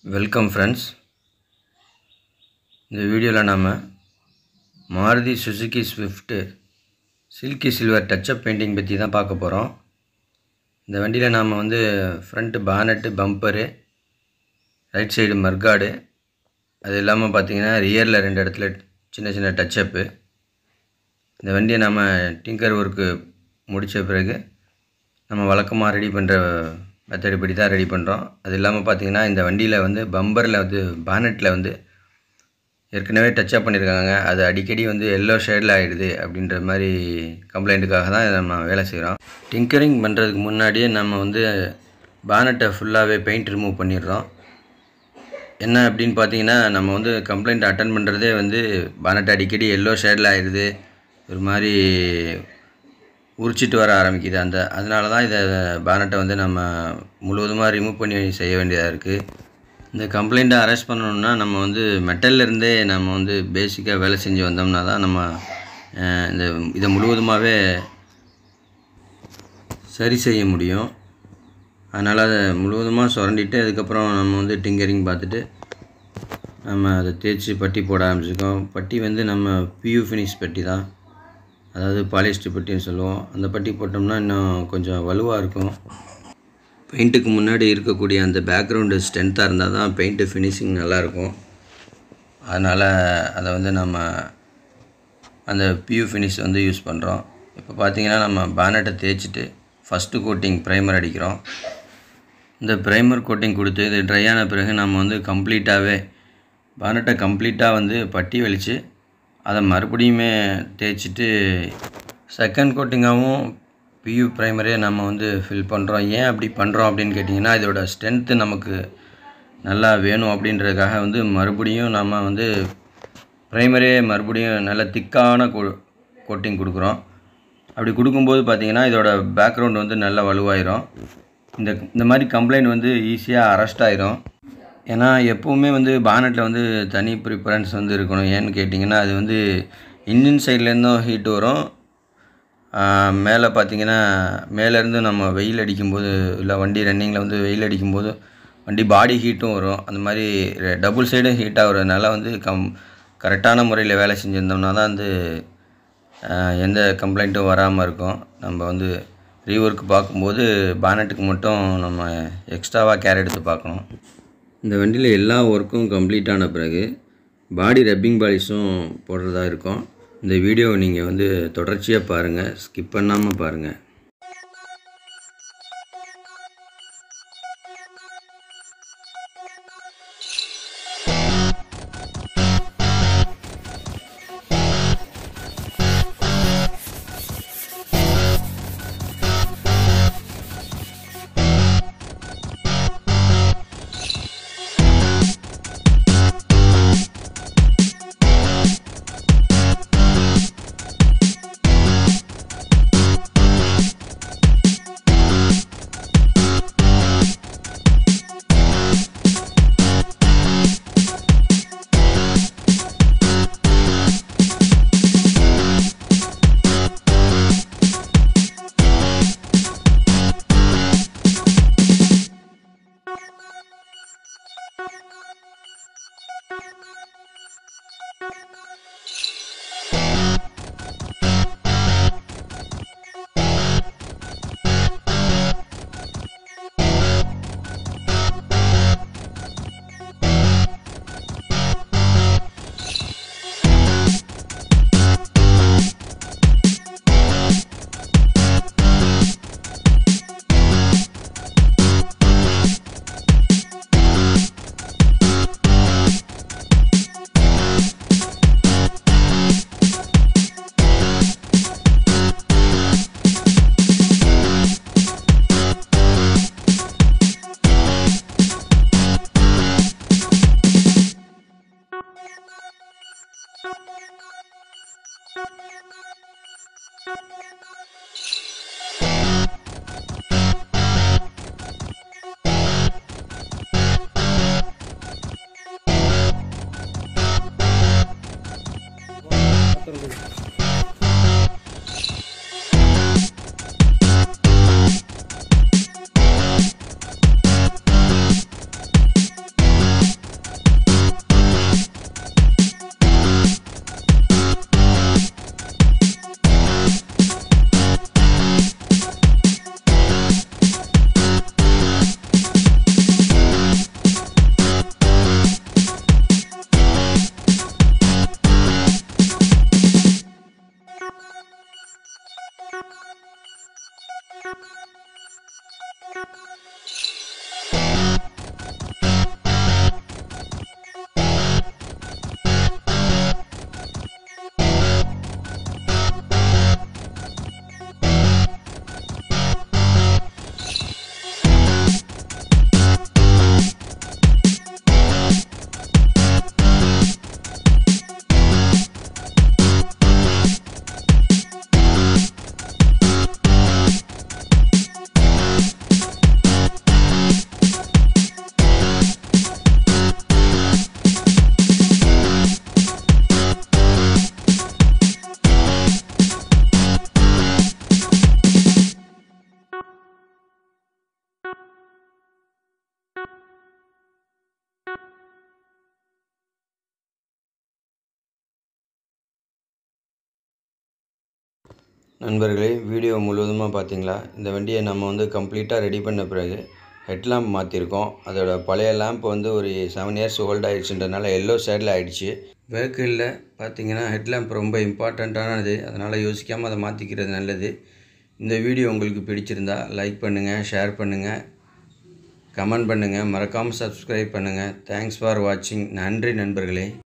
welcome friends இந்த வீடியோவில் நாம் Maruti Suzuki Swift silky silver touch up painting பற்றி தான் பார்க்க போகிறோம் இந்த வண்டியில் நாம் வந்து front bonnet bumper right side mudguard அது இல்லாமல் பார்த்தீங்கன்னா ரியரில் ரெண்டு இடத்துல சின்ன சின்ன டச்சப்பு இந்த வண்டியை நம்ம டிங்கர் ஒர்க்கு முடித்த பிறகு நம்ம வழக்கமாக ரெடி பண்ணுற மெத்தட் படி தான் ரெடி பண்ணுறோம் அது இல்லாமல் பார்த்தீங்கன்னா இந்த வண்டியில் வந்து பம்பரில் வந்து பானட்டில் வந்து ஏற்கனவே டச்சப் பண்ணியிருக்காங்க அது அடிக்கடி வந்து எல்லோ ஷேடில் ஆகிடுது அப்படின்ற மாதிரி கம்ப்ளைண்ட்டுக்காக தான் இதை நம்ம வேலை செய்கிறோம் டிங்கரிங் பண்ணுறதுக்கு முன்னாடியே நம்ம வந்து பானட்டை ஃபுல்லாகவே பெயிண்ட் ரிமூவ் பண்ணிடுறோம் என்ன அப்படின்னு பார்த்தீங்கன்னா நம்ம வந்து கம்ப்ளைண்ட் அட்டன் பண்ணுறதே வந்து பானட் அடிக்கடி எல்லோ ஷேடில் ஆயிடுது ஒரு மாதிரி உரிச்சிட்டு வர ஆரம்பிக்குது அந்த அதனால தான் இதை பானட்டை வந்து நம்ம முழுவதுமாக ரிமூவ் பண்ணி செய்ய வேண்டியதாக இருக்குது இந்த கம்ப்ளைண்ட்டை அரெஸ்ட் பண்ணணுன்னா நம்ம வந்து மெட்டல்லேருந்தே நம்ம வந்து பேசிக்காக வேலை செஞ்சு வந்தோம்னா தான் நம்ம அஹ், இந்த இதை முழுவதுமாகவே சரி செய்ய முடியும் அதனால் அதை முழுவதுமாக சுரண்டிட்டு அதுக்கப்புறம் நம்ம வந்து டிங்கரிங் பார்த்துட்டு நம்ம அதை தேய்ச்சி பட்டி போட ஆரம்பிச்சிருக்கோம் பட்டி வந்து நம்ம பியூ ஃபினிஷ் பட்டி தான் அதாவது பாலிஸ்டர் பட்டின்னு சொல்லுவோம் அந்த பட்டி போட்டோம்னா இன்னும் கொஞ்சம் வலுவாக இருக்கும் பெயிண்ட்டுக்கு முன்னாடி இருக்கக்கூடிய அந்த பேக்ரவுண்டு ஸ்ட்ரென்த்தாக இருந்தால் தான் பெயிண்ட்டு ஃபினிஷிங் நல்லாயிருக்கும் அதனால் அதை வந்து நம்ம அந்த பியூ ஃபினிஷ் வந்து யூஸ் பண்ணுறோம் இப்போ பார்த்தீங்கன்னா நம்ம பேனட்டை தேய்ச்சிட்டு ஃபஸ்ட்டு கோட்டிங் ப்ரைமர் அடிக்கிறோம் இந்த ப்ரைமர் கோட்டிங் கொடுத்து இது ட்ரை ஆன பிறகு நம்ம வந்து கம்ப்ளீட்டாகவே பானட்டை கம்ப்ளீட்டாக வந்து பட்டி வலித்து அதை மறுபடியுமே தேய்ச்சிட்டு செகண்ட் கோட்டிங்காகவும் பியூ ப்ரைமரே நம்ம வந்து ஃபில் பண்ணுறோம் ஏன் அப்படி பண்ணுறோம் அப்படின்னு கேட்டிங்கன்னா இதோட ஸ்ட்ரென்த்து நமக்கு நல்லா வேணும் அப்படின்றதுக்காக வந்து மறுபடியும் நம்ம வந்து ப்ரைமரே மறுபடியும் நல்ல திக்கான கோ கோட்டிங் கொடுக்குறோம் அப்படி கொடுக்கும்போது பார்த்தீங்கன்னா இதோட பேக்ரவுண்ட் வந்து நல்லா வலுவாயிரும் இந்த இந்த மாதிரி கம்ப்ளைண்ட் வந்து ஈஸியாக அரெஸ்ட் ஆயிரும் ஏன்னா எப்போவுமே வந்து பானட்டில் வந்து தனி ப்ரிஃபரன்ஸ் வந்து இருக்கணும் ஏன்னு கேட்டிங்கன்னா அது வந்து இன்ஜின் சைட்லேருந்தும் ஹீட் வரும் மேலே பார்த்தீங்கன்னா மேலேருந்து நம்ம வெயில் அடிக்கும்போது இல்லை வண்டி ரன்னிங்கில் வந்து வெயில் அடிக்கும்போது வண்டி பாடி ஹீட்டும் வரும் அந்த மாதிரி டபுள் சைடும் ஹீட் ஆகுறதுனால வந்து கம் கரெக்டான முறையில் வேலை செஞ்சுருந்தோம்னா தான் வந்து ஆஹ், எந்த கம்ப்ளைண்ட்டும் வராமல் இருக்கும் நம்ம வந்து ரீஒர்க் பார்க்கும்போது பானட்டுக்கு மட்டும் நம்ம எக்ஸ்ட்ராவாக கேர் எடுத்து பார்க்கணும் இந்த வண்டியில் எல்லா ஒர்க்கும் கம்ப்ளீட் ஆன பிறகு பாடி ரப்பிங் பாலிஷும் போடுறதா இருக்கும் இந்த வீடியோவை நீங்கள் வந்து தொடர்ச்சியாக பாருங்கள் ஸ்கிப் பண்ணாமல் பாருங்கள் நண்பர்களே வீடியோ முழுவதுமாக பார்த்தீங்களா இந்த வண்டியை நம்ம வந்து கம்ப்ளீட்டாக ரெடி பண்ண பிறகு ஹெட் லேம்ப் மாற்றிருக்கோம் அதோட பழைய லேம்ப் வந்து ஒரு செவன் இயர்ஸ் ஓல்டு ஆயிடுச்சுன்றனால எல்லோ சைடில் ஆயிடுச்சு வெஹிக்கிளில் பார்த்தீங்கன்னா ஹெட் லேம்ப் ரொம்ப இம்பார்ட்டண்ட்டானது அதனால் யோசிக்காமல் அதை மாற்றிக்கிறது நல்லது இந்த வீடியோ உங்களுக்கு பிடிச்சிருந்தா லைக் பண்ணுங்கள் ஷேர் பண்ணுங்கள் கமெண்ட் பண்ணுங்கள் மறக்காமல் சப்ஸ்கிரைப் பண்ணுங்கள் தேங்க்ஸ் ஃபார் வாட்சிங் நன்றி நண்பர்களே